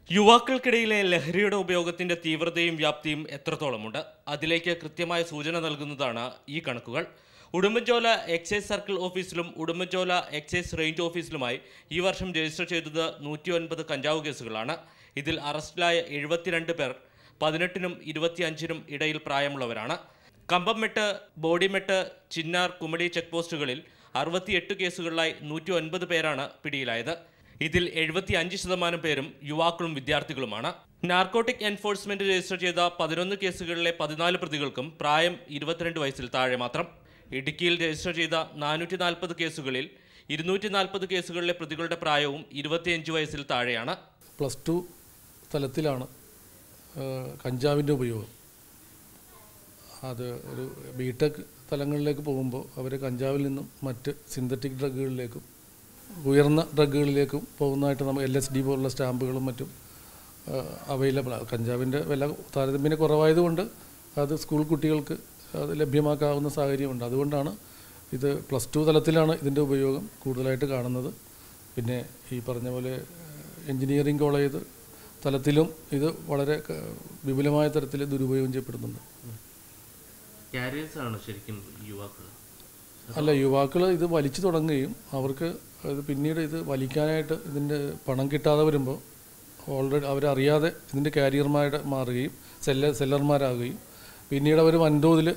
യുവാക്കൾക്കിടയിലെ ലഹരിയുടെ ഉപയോഗത്തിന്റെ തീവ്രതയും വ്യാപ്തിയും എത്രത്തോളമുണ്ട് അതിലേക്ക് കൃത്യമായ സൂചന നൽകുന്നതാണ് ഈ കണക്കുകൾ ഉടുമ്പൻചോല എക്സൈസ് സർക്കിൾ ഓഫീസിലും ഉടുമ്പൻചോല എക്സൈസ് റേഞ്ച് ഓഫീസിലുമായി ഈ വർഷം രജിസ്റ്റർ ചെയ്തത് നൂറ്റി ഒൻപത് കഞ്ചാവ് കേസുകളാണ് ഇതിൽ അറസ്റ്റിലായ എഴുപത്തിരണ്ട് പേർ പതിനെട്ടിനും ഇരുപത്തിയഞ്ചിനും ഇടയിൽ പ്രായമുള്ളവരാണ് കമ്പംമെട്ട് ബോഡിമെട്ട് ചിന്നാർ കുമളി ചെക്ക് പോസ്റ്റുകളിൽ അറുപത്തിയെട്ട് കേസുകളിലായി നൂറ്റി ഒൻപത് പേരാണ് പിടിയിലായത് ഇതിൽ എഴുപത്തി അഞ്ച് ശതമാനം പേരും യുവാക്കളും വിദ്യാർത്ഥികളുമാണ് നാർക്കോട്ടിക് എൻഫോഴ്സ്മെന്റ് രജിസ്റ്റർ ചെയ്ത പതിനൊന്ന് കേസുകളിലെ പതിനാല് പ്രതികൾക്കും പ്രായം ഇരുപത്തിരണ്ട് വയസ്സിൽ താഴെ മാത്രം ഇടുക്കിയിൽ രജിസ്റ്റർ ചെയ്ത നാനൂറ്റി നാൽപ്പത് കേസുകളിൽ ഇരുന്നൂറ്റി നാൽപ്പത് കേസുകളിലെ പ്രതികളുടെ പ്രായവും ഇരുപത്തിയഞ്ച് വയസ്സിൽ താഴെയാണ് പ്ലസ് ടു തലത്തിലാണ് കഞ്ചാവിൻ്റെ ഉപയോഗം അത് ഒരു ബിടെക് തലങ്ങളിലേക്ക് പോകുമ്പോൾ അവർ കഞ്ചാവിൽ നിന്നും മറ്റ് സിന്തറ്റിക് ഡ്രഗുകളിലേക്കും ഉയർന്ന ഡ്രഗുകളിലേക്കും പോകുന്നതായിട്ട് നമ്മൾ എൽ എസ് ഡി പോലുള്ള സ്റ്റാമ്പുകളും മറ്റും അവൈലബിൾ ആണ് കഞ്ചാവിൻ്റെ വില താരതമ്യേന കുറവായതുകൊണ്ട് അത് സ്കൂൾ കുട്ടികൾക്ക് അത് ലഭ്യമാക്കാവുന്ന സാഹചര്യമുണ്ട് അതുകൊണ്ടാണ് ഇത് പ്ലസ് ടു തലത്തിലാണ് ഇതിൻ്റെ ഉപയോഗം കൂടുതലായിട്ട് കാണുന്നത് പിന്നെ ഈ പറഞ്ഞ പോലെ എൻജിനീയറിംഗ് കോളേജ് തലത്തിലും ഇത് വളരെ ക- വിപുലമായ തരത്തിൽ ദുരുപയോഗം ചെയ്യപ്പെടുന്നുണ്ട് കാരിയേഴ്സ് ആണ് ശരിക്കും യുവാക്കൾ അല്ല യുവാക്കൾ ഇത് വലിച്ചു തുടങ്ങുകയും അവർക്ക് ഇത് പിന്നീട് ഇത് വലിക്കാനായിട്ട് ഇതിൻ്റെ പണം കിട്ടാതെ വരുമ്പോൾ ഓൾറെഡി അവരറിയാതെ ഇതിൻ്റെ കാരിയർമാരുടെ മാറുകയും സെല്ല സെല്ലർമാരാകുകയും പിന്നീട് അവർ വൻതോതിൽ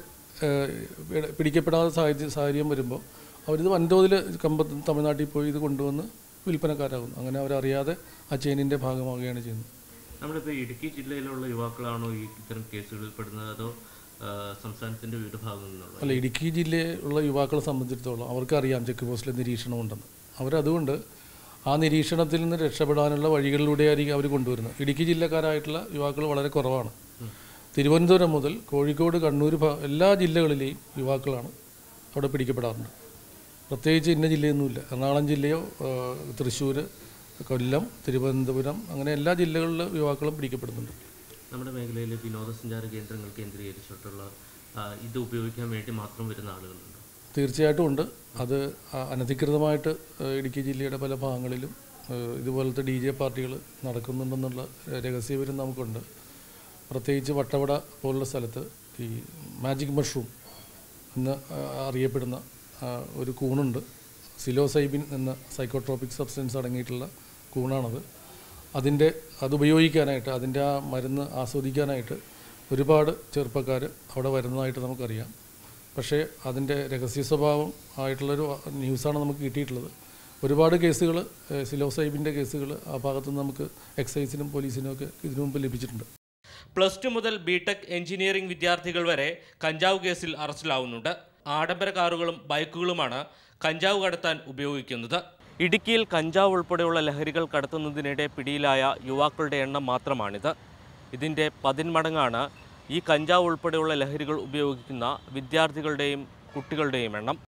പിടിക്കപ്പെടാത്ത സാഹചര്യം സാഹചര്യം വരുമ്പോൾ അവരിത് വൻതോതിൽ കമ്പത്ത് തമിഴ്നാട്ടിൽ പോയി ഇത് കൊണ്ടുവന്ന് വിൽപ്പനക്കാരാകുന്നു അങ്ങനെ അവരറിയാതെ ആ ചെയിനിൻ്റെ ഭാഗമാവുകയാണ് ചെയ്യുന്നത് നമ്മളിപ്പോൾ ഇടുക്കി ജില്ലയിലുള്ള യുവാക്കളാണോ ഈ ഇത്തരം കേസുകളിൽ പെടുന്നത് അതോ ആ, സംസ്ഥാനത്തിന്റെ വിവിധ ഭാഗങ്ങളിൽ നിന്നുള്ള അല്ല ഇടുക്കി ജില്ലയിലുള്ള യുവാക്കളെ സംബന്ധിച്ചിടത്തോളം അവർക്കറിയാം ചെക്ക് പോസ്റ്റിലെ നിരീക്ഷണമുണ്ടെന്ന് അവരതുകൊണ്ട് ആ നിരീക്ഷണത്തിൽ നിന്ന് രക്ഷപ്പെടാനുള്ള വഴികളിലൂടെയായിരിക്കും അവർ കൊണ്ടുവരുന്നത് ഇടുക്കി ജില്ലക്കാരായിട്ടുള്ള യുവാക്കൾ വളരെ കുറവാണ് തിരുവനന്തപുരം മുതൽ കോഴിക്കോട് കണ്ണൂർ ഭാ- എല്ലാ ജില്ലകളിലെയും യുവാക്കളാണ് അവിടെ പിടിക്കപ്പെടാറുണ്ട് പ്രത്യേകിച്ച് ഇന്ന ജില്ലയൊന്നുമില്ല എറണാകുളം ജില്ലയോ തൃശ്ശൂർ കൊല്ലം തിരുവനന്തപുരം അങ്ങനെ എല്ലാ ജില്ലകളിലും യുവാക്കളും പിടിക്കപ്പെടുന്നുണ്ട് നമ്മുടെ മേഖലയിലെ വിനോദസഞ്ചാര കേന്ദ്രങ്ങൾ കേന്ദ്രീകരിച്ചിട്ടുള്ള ആ, ഇത് ഉപയോഗിക്കാൻ വേണ്ടി മാത്രം വരുന്ന ആളുകളുണ്ട് തീർച്ചയായിട്ടും ഉണ്ട് അത് അ- അനധികൃതമായിട്ട് ഏഹ്, ഇടുക്കി ജില്ലയുടെ പല ഭാഗങ്ങളിലും ഏഹ്, ഇതുപോലത്തെ ഡി ജെ പാർട്ടികൾ നടക്കുന്നുണ്ടെന്നുള്ള രഹസ്യവിവരം നമുക്കുണ്ട് പ്രത്യേകിച്ച് വട്ടവട പോലുള്ള സ്ഥലത്ത് ഈ മാജിക് മഷ്റൂം എന്ന് ആ, അറിയപ്പെടുന്ന ആ, ഒരു കൂണുണ്ട് സിലോസൈബിൻ എന്ന സൈക്കോട്രോപിക് സബ്സ്റ്റൻസ് അടങ്ങിയിട്ടുള്ള കൂണാണത് അതിൻ്റെ അത് ഉപയോഗിക്കാനായിട്ട് അതിൻ്റെ ആ മരുന്ന് ആസ്വദിക്കാനായിട്ട് ഒരുപാട് ചെറുപ്പക്കാർ അവിടെ വരുന്നതായിട്ട് നമുക്കറിയാം പക്ഷേ അതിൻ്റെ രഹസ്യ സ്വഭാവം ആയിട്ടുള്ളൊരു ന്യൂസാണ് നമുക്ക് കിട്ടിയിട്ടുള്ളത് ഒരുപാട് കേസുകൾ സിലോസൈബിൻ്റെ കേസുകൾ ആ ഭാഗത്തുനിന്ന് നമുക്ക് എക്സൈസിനും പോലീസിനും ഒക്കെ ഇതിനു മുമ്പ് ലഭിച്ചിട്ടുണ്ട് പ്ലസ് ടു മുതൽ ബിടെക് എഞ്ചിനീയറിംഗ് വിദ്യാർത്ഥികൾ വരെ കഞ്ചാവ് കേസിൽ അറസ്റ്റിലാവുന്നുണ്ട് ആഡംബര കാറുകളും ബൈക്കുകളുമാണ് കഞ്ചാവ് കടത്താൻ ഉപയോഗിക്കുന്നത് ഇടുക്കിയിൽ കഞ്ചാവ് ഉൾപ്പെടെയുള്ള ലഹരികൾ കടത്തുന്നതിനിടെ പിടിയിലായ യുവാക്കളുടെ എണ്ണം മാത്രമാണിത് ഇതിൻ്റെ പതിന്മടങ്ങാണ് ഈ കഞ്ചാവ് ഉൾപ്പെടെയുള്ള ലഹരികൾ ഉപയോഗിക്കുന്ന വിദ്യാർത്ഥികളുടെയും കുട്ടികളുടെയും എണ്ണം